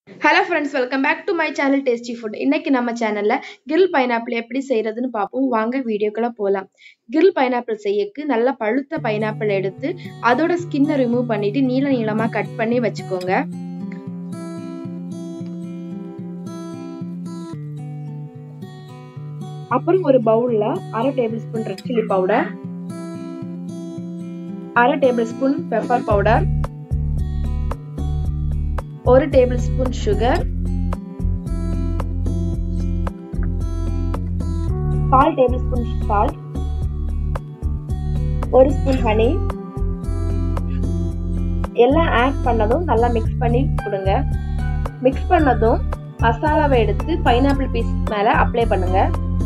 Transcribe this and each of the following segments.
hello friends welcome back to my channel tasty food இன்னைக்கு நம்ம சேனல்ல கிரில் பைனாப்பிள் எப்படி செய்யறதுன்னு பார்ப்போம் வாங்க வீடியோக்குள்ள போகலாம் கிரில் பைனாப்பிள் செய்யக்கு நல்லா பழுத்த பைனாப்பிள் எடுத்து அதோட ஸ்கின்னை ரிமூவ் பண்ணிட்டு நீள நீளமா கட் பண்ணி வச்சுக்கோங்க அப்புறம் ஒரு பவுல்ல அரை tablespoon red chilli powder அரை டேபிள் ஸ்பூன் பெப்பர் பவுடர் ஒரு டேபிள் ஸ்பூன் சுகர் கால் டேபிள் ஸ்பூன் சால்ட் ஒரு ஸ்பூன் ஹனி எல்லாம் ஆட் பண்ணதும் நல்லா மிக்ஸ் பண்ணி கொடுங்க மிக்ஸ் பண்ணதும் மசாலாவை எடுத்து பைனாப்பிள் பீஸ் மேல அப்ளை பண்ணுங்க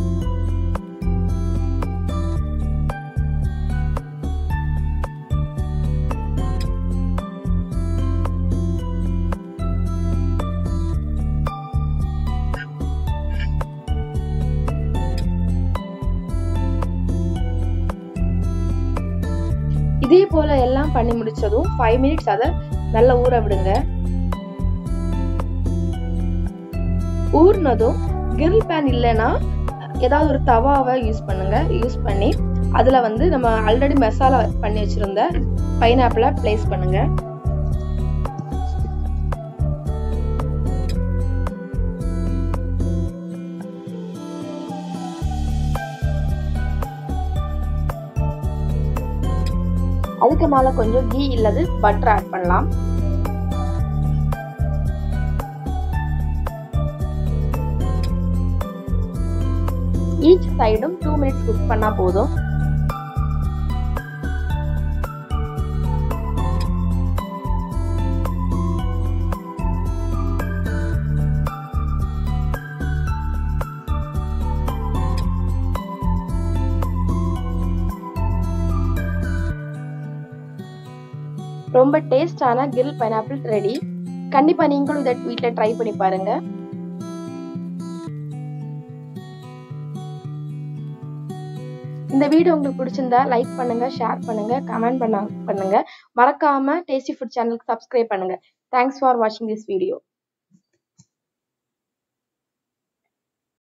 இதே போல எல்லாம் பண்ணி முடிச்சதும் ஃபைவ் மினிட்ஸ் அதை நல்லா ஊற விடுங்க ஊறினதும் கிரில் பேன் இல்லைன்னா ஏதாவது ஒரு தவாவை யூஸ் பண்ணுங்க யூஸ் பண்ணி அதில் வந்து நம்ம ஆல்ரெடி மசாலா பண்ணி வச்சிருந்த பைனாப்பிளை பிளேஸ் பண்ணுங்க அதுக்கு மேல கொஞ்சம் கீ இல்லது பட்டர் ஆட் பண்ணலாம் ஈச் சைடும் டூ மினிட்ஸ் குக் பண்ணா போதும் ரொம்ப டேஸ்டான கிரில் பைனாப்பிள் ரெடி கண்டிப்பா நீங்களும் இதை வீட்டில் ட்ரை பண்ணி பாருங்க இந்த வீடியோ உங்களுக்கு பிடிச்சிருந்தா லைக் பண்ணுங்க ஷேர் பண்ணுங்க கமெண்ட் பண்ண பண்ணுங்க மறக்காம டேஸ்டி ஃபுட் சேனலுக்கு சப்ஸ்கிரைப் பண்ணுங்க தேங்க்ஸ் ஃபார் வாட்சிங் திஸ் வீடியோ